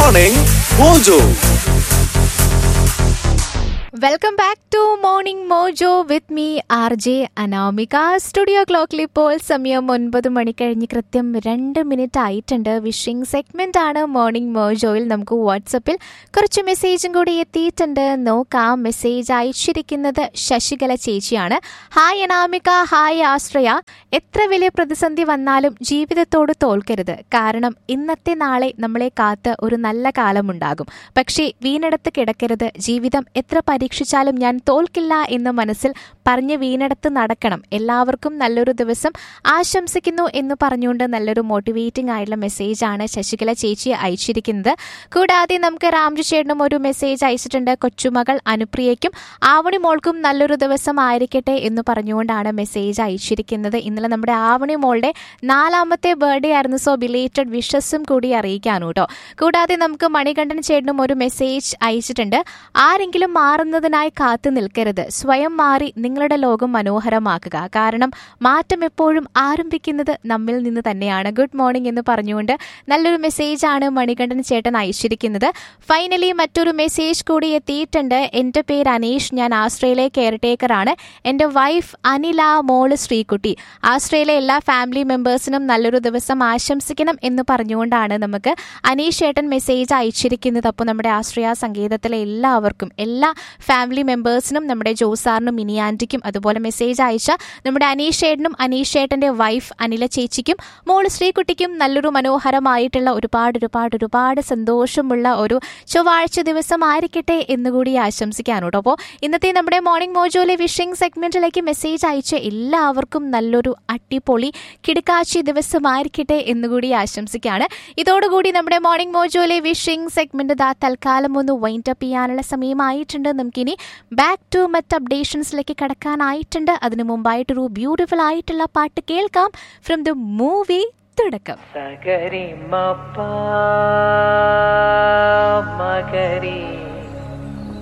Morning Mojo. Welcome back to morning mojo with me R J Anamika studio ക്ലോക്കിൽ ഇപ്പോൾ സമയം ഒൻപത് മണി കഴിഞ്ഞ് കൃത്യം രണ്ട് മിനിറ്റ് ആയിട്ടുണ്ട് വിഷിംഗ് സെഗ്മെന്റ് ആണ് മോർണിംഗ് മോജോയിൽ നമുക്ക് വാട്സപ്പിൽ കുറച്ച് മെസ്സേജും കൂടി എത്തിയിട്ടുണ്ട് നോക്കാം മെസ്സേജ് അയച്ചിരിക്കുന്നത് ശശികല ചേച്ചിയാണ് ഹായ് അനാമിക ഹായ് ആശ്രയ എത്ര വലിയ പ്രതിസന്ധി വന്നാലും ജീവിതത്തോട് തോൽക്കരുത് കാരണം ഇന്നത്തെ നാളെ നമ്മളെ കാത്ത് ഒരു നല്ല കാലമുണ്ടാകും പക്ഷേ വീണെടുത്ത് കിടക്കരുത് ജീവിതം എത്ര പരീക്ഷിച്ചാലും ഞാൻ തോൽക്കില്ല എന്ന് മനസ്സിൽ പറഞ്ഞ് വീണെടുത്ത് നടക്കണം എല്ലാവർക്കും നല്ലൊരു ദിവസം ആശംസിക്കുന്നു എന്ന് പറഞ്ഞുകൊണ്ട് നല്ലൊരു മോട്ടിവേറ്റിംഗ് ആയിട്ടുള്ള മെസ്സേജാണ് ശശികല ചേച്ചി അയച്ചിരിക്കുന്നത് കൂടാതെ നമുക്ക് രാംജു ചേട്ടനും ഒരു മെസ്സേജ് അയച്ചിട്ടുണ്ട് കൊച്ചുമകൾ അനുപ്രിയയ്ക്കും ആവണി മോൾക്കും നല്ലൊരു ദിവസം ആയിരിക്കട്ടെ എന്ന് പറഞ്ഞുകൊണ്ടാണ് മെസ്സേജ് അയച്ചിരിക്കുന്നത് ഇന്നലെ നമ്മുടെ ആവണി മോളുടെ നാലാമത്തെ ബർത്ത്ഡേ ആയിരുന്നു സോ ബിലേറ്റഡ് വിഷസും കൂടി അറിയിക്കാനു കേട്ടോ കൂടാതെ നമുക്ക് മണികണ്ഠൻ ചേട്ടനും ഒരു മെസ്സേജ് അയച്ചിട്ടുണ്ട് ആരെങ്കിലും മാറുന്നതിനായി കാത്തു നിൽക്കരുത് സ്വയം മാറി നിങ്ങളുടെ ലോകം മനോഹരമാക്കുക കാരണം മാറ്റം എപ്പോഴും ആരംഭിക്കുന്നത് നമ്മിൽ നിന്ന് തന്നെയാണ് ഗുഡ് മോർണിംഗ് എന്ന് പറഞ്ഞുകൊണ്ട് നല്ലൊരു മെസ്സേജാണ് മണികണ്ഠൻ ചേട്ടൻ അയച്ചിരിക്കുന്നത് ഫൈനലി മറ്റൊരു മെസ്സേജ് കൂടി എത്തിയിട്ടുണ്ട് എൻ്റെ പേര് അനീഷ് ഞാൻ ആസ്ട്രേലിയ കെയർ ടേക്കറാണ് എൻ്റെ വൈഫ് അനില മോള് ശ്രീകുട്ടി ആസ്ട്രേലിയ എല്ലാ ഫാമിലി മെമ്പേഴ്സിനും നല്ലൊരു ദിവസം ആശംസിക്കണം എന്ന് പറഞ്ഞുകൊണ്ടാണ് നമുക്ക് അനീഷ് ചേട്ടൻ മെസ്സേജ് അയച്ചിരിക്കുന്നത് അപ്പോൾ നമ്മുടെ ആശ്രയ സംഗീതത്തിലെ എല്ലാവർക്കും എല്ലാ ഫാമിലി മെമ്പേഴ്സിനും നമ്മുടെ ജോസാറിനും മിനി ആൻറ്റിക്കും അതുപോലെ മെസ്സേജ് അയച്ച നമ്മുടെ അനീഷ് ചേട്ടനും അനീഷ് ചേട്ടൻ്റെ വൈഫ് അനില ചേച്ചിക്കും മോള് ശ്രീകുട്ടിക്കും നല്ലൊരു മനോഹരമായിട്ടുള്ള ഒരുപാട് ഒരുപാട് ഒരുപാട് സന്തോഷമുള്ള ഒരു ചൊവ്വാഴ്ച ദിവസം ആയിരിക്കട്ടെ എന്നുകൂടി ആശംസിക്കാനോ കേട്ടോ അപ്പോൾ ഇന്നത്തെ നമ്മുടെ മോർണിംഗ് മോജോയിലെ വിഷിംഗ് സെഗ്മെന്റിലേക്ക് മെസ്സേജ് അയച്ച എല്ലാവർക്കും നല്ലൊരു അടിപൊളി കിടക്കാച്ചി ദിവസമായിരിക്കട്ടെ എന്നുകൂടി ആശംസിക്കുകയാണ് ഇതോടുകൂടി നമ്മുടെ മോർണിംഗ് മോജോയിലെ വിഷിംഗ് സെഗ്മെന്റ് ദാ തൽക്കാലം ഒന്ന് വൈൻഡ് അപ്പ് ചെയ്യാനുള്ള സമയമായിട്ടുണ്ട് നമുക്കിനി ബാക്ക് ടു മറ്റ് അപ്ഡേഷൻസിലേക്ക് കടക്കാനായിട്ടുണ്ട് അതിനു മുമ്പായിട്ടൊരു ബ്യൂട്ടിഫുൾ ആയിട്ടുള്ള പാട്ട് കേൾക്കാം ഫ്രം ദ മൂവി തുടക്കം സഗരി മപ്പ മഗരി